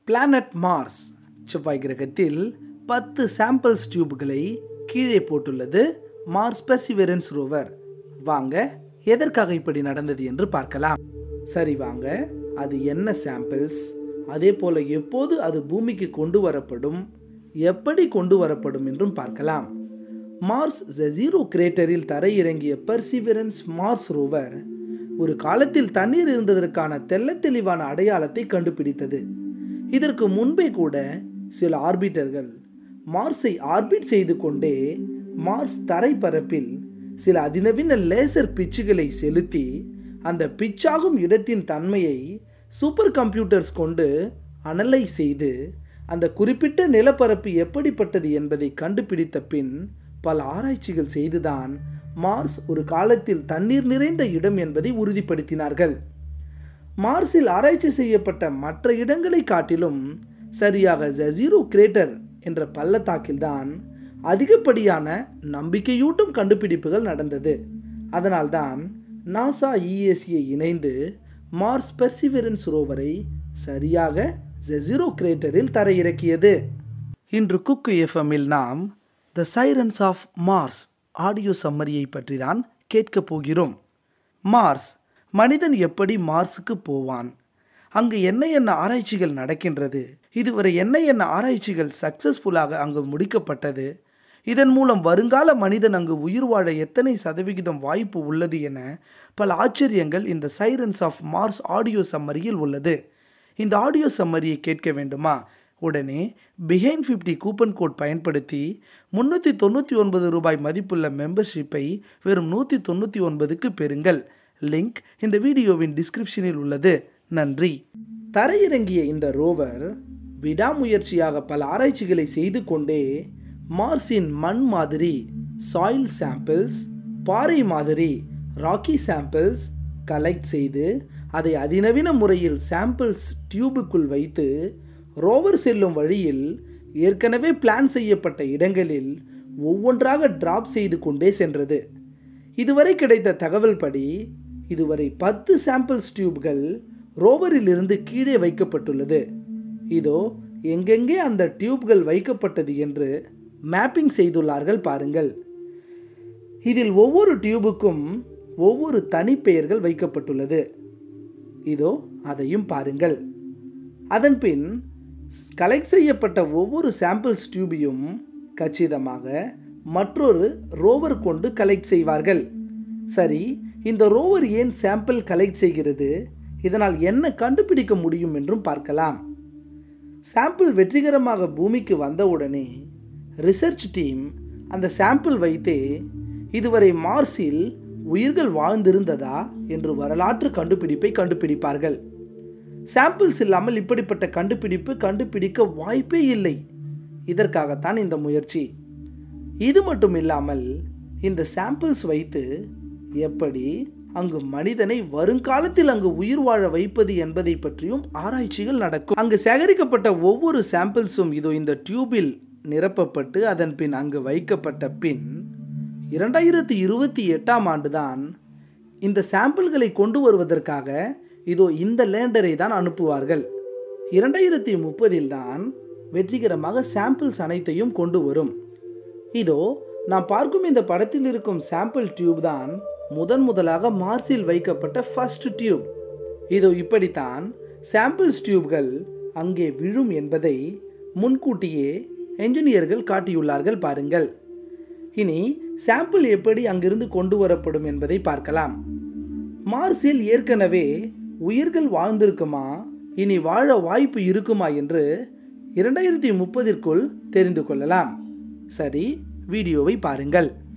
planet Mars செவ்வாய் கிரகத்தில் பத்து சாம்பிள்ஸ் டியூப்களை கீழே போட்டுள்ளது மார்ஸ் பெர்சிவரன்ஸ் ரோவர் வாங்க எதற்காக இப்படி நடந்தது என்று பார்க்கலாம் சரி வாங்க அது என்ன சாம்பிள்ஸ் அதே போல எப்போது அது பூமிக்கு கொண்டு வரப்படும் எப்படி கொண்டு வரப்படும் என்றும் பார்க்கலாம் மார்ஸ் ஜெசீரோ கிரேட்டரில் தரையிறங்கிய பெர்சிவரன்ஸ் மார்ஸ் ரோவர் ஒரு காலத்தில் தண்ணீர் இருந்ததற்கான தெள்ளத் தெளிவான அடையாளத்தை கண்டுபிடித்தது இதற்கு முன்பே கூட சில ஆர்பிட்டர்கள் மார்ஸை ஆர்பிட் செய்து கொண்டே மார்ஸ் தரைப்பரப்பில் சில அதிநவீன லேசர் பிச்சுகளை செலுத்தி அந்த பிச்சாகும் இடத்தின் தன்மையை சூப்பர் கம்ப்யூட்டர்ஸ் கொண்டு அனலைஸ் செய்து அந்த குறிப்பிட்ட நிலப்பரப்பு எப்படிப்பட்டது என்பதை கண்டுபிடித்த பின் பல ஆராய்ச்சிகள் செய்துதான் மார்ஸ் ஒரு காலத்தில் தண்ணீர் நிறைந்த இடம் என்பதை உறுதிப்படுத்தினார்கள் மார்ஸில் ஆராய்ச்சி செய்யப்பட்ட மற்ற இடங்களை காட்டிலும் சரியாக ஜசீரோ கிரேட்டர் என்ற பள்ளத்தாக்கில்தான் அதிகப்படியான நம்பிக்கையூட்டும் கண்டுபிடிப்புகள் நடந்தது அதனால்தான் நாசா இஎஸ்ஏ இணைந்து மார்ஸ் பெர்சிவரன்ஸ் ரோவரை சரியாக ஜெசிரோ கிரேட்டரில் தரையிறக்கியது இன்று குக்கு எஃப்எம்மில் நாம் the sirens of Mars audio சம்மரியை பற்றி தான் கேட்கப் போகிறோம் மார்ஸ் மனிதன் எப்படி மார்ஸுக்கு போவான் அங்கு என்ன என்ன ஆராய்ச்சிகள் நடக்கின்றது இதுவரை என்ன என்ன ஆராய்ச்சிகள் சக்சஸ்ஃபுல்லாக அங்கு முடிக்கப்பட்டது இதன் மூலம் வருங்கால மனிதன் அங்கு உயிர் வாழ எத்தனை சதவிகிதம் வாய்ப்பு உள்ளது என பல ஆச்சரியங்கள் இந்த சைரன்ஸ் ஆஃப் மார்ஸ் ஆடியோ சம்மரியில் உள்ளது இந்த ஆடியோ சம்மரியை கேட்க வேண்டுமா உடனே பிஹைண்ட் ஃபிஃப்டி கூப்பன் கோட் பயன்படுத்தி முந்நூற்றி தொண்ணூற்றி ஒன்பது ரூபாய் மதிப்புள்ள மெம்பர்ஷிப்பை வெறும் நூற்றி தொண்ணூற்றி ஒன்பதுக்கு பெறுங்கள் லிங்க் இந்த வீடியோவின் டிஸ்கிரிப்ஷனில் உள்ளது நன்றி தரையிறங்கிய இந்த ரோவர் விடாமுயற்சியாக பல ஆராய்ச்சிகளை செய்து கொண்டே மார்ஸின் மண் மாதிரி சாயில் சாம்பிள்ஸ் பாறை மாதிரி ராக்கி சாம்பிள்ஸ் கலெக்ட் செய்து அதை அதிநவீன முறையில் சாம்பிள்ஸ் டியூபுக்குள் வைத்து ரோவர் செல்லும் வழியில் ஏற்கனவே பிளான் செய்யப்பட்ட இடங்களில் ஒவ்வொன்றாக டிராப் செய்து கொண்டே சென்றது இதுவரை கிடைத்த தகவல் படி இதுவரை பத்து சாம்பிள்ஸ் டியூப்கள் ரோவரில் இருந்து கீழே வைக்கப்பட்டுள்ளது இதோ எங்கெங்கே அந்த டியூப்கள் வைக்கப்பட்டது என்று மேப்பிங் செய்துள்ளார்கள் பாருங்கள் இதில் ஒவ்வொரு டியூபுக்கும் ஒவ்வொரு தனிப்பெயர்கள் வைக்கப்பட்டுள்ளது இதோ அதையும் பாருங்கள் அதன்பின் கலெக்ட் செய்யப்பட்ட ஒவ்வொரு சாம்பிள்ஸ் டியூபையும் கச்சிதமாக மற்றொரு ரோவர் கொண்டு கலெக்ட் செய்வார்கள் சரி இந்த ரோவர் ஏன் சாம்பிள் கலெக்ட் செய்கிறது இதனால் என்ன கண்டுபிடிக்க முடியும் என்றும் பார்க்கலாம் சாம்பிள் வெற்றிகரமாக பூமிக்கு வந்தவுடனே ரிசர்ச் டீம் அந்த சாம்பிள் வைத்தே இதுவரை மார்ஸில் உயிர்கள் வாழ்ந்திருந்ததா என்று வரலாற்று கண்டுபிடிப்பை கண்டுபிடிப்பார்கள் சாம்பிள்ஸ் இல்லாமல் இப்படிப்பட்ட கண்டுபிடிப்பு கண்டுபிடிக்க வாய்ப்பே இல்லை இதற்காகத்தான் இந்த முயற்சி இது மட்டும் இல்லாமல் இந்த சாம்பிள்ஸ் வைத்து எப்படி அங்கு மனிதனை வருங்காலத்தில் அங்கு உயிர் வாழ வைப்பது என்பதை பற்றியும் ஆராய்ச்சிகள் நடக்கும் அங்கு சேகரிக்கப்பட்ட ஒவ்வொரு சாம்பிள்ஸும் இதோ இந்த டியூபில் நிரப்பப்பட்டு அதன் பின் அங்கு வைக்கப்பட்ட பின் இரண்டாயிரத்தி இருபத்தி எட்டாம் ஆண்டுதான் இந்த சாம்பிள்களை கொண்டு வருவதற்காக இதோ இந்த லேண்டரை தான் அனுப்புவார்கள் இரண்டாயிரத்தி முப்பதில் தான் வெற்றிகரமாக சாம்பிள்ஸ் அனைத்தையும் கொண்டு வரும் இதோ நாம் பார்க்கும் இந்த படத்தில் இருக்கும் சாம்பிள் டியூப் தான் முதன் முதலாக மார்ஸில் வைக்கப்பட்ட ஃபர்ஸ்ட் டியூப் இதோ இப்படித்தான் சாம்பிள்ஸ் டியூப்கள் அங்கே விழும் என்பதை முன்கூட்டியே என்ஜினியர்கள் காட்டியுள்ளார்கள் பாருங்கள் இனி சாம்பிள் எப்படி அங்கிருந்து கொண்டு வரப்படும் என்பதை பார்க்கலாம் மார்ஸில் ஏற்கனவே உயிர்கள் வாழ்ந்திருக்குமா இனி வாழ வாய்ப்பு இருக்குமா என்று இரண்டாயிரத்தி முப்பதிற்குள் தெரிந்து கொள்ளலாம் சரி வீடியோவை பாருங்கள்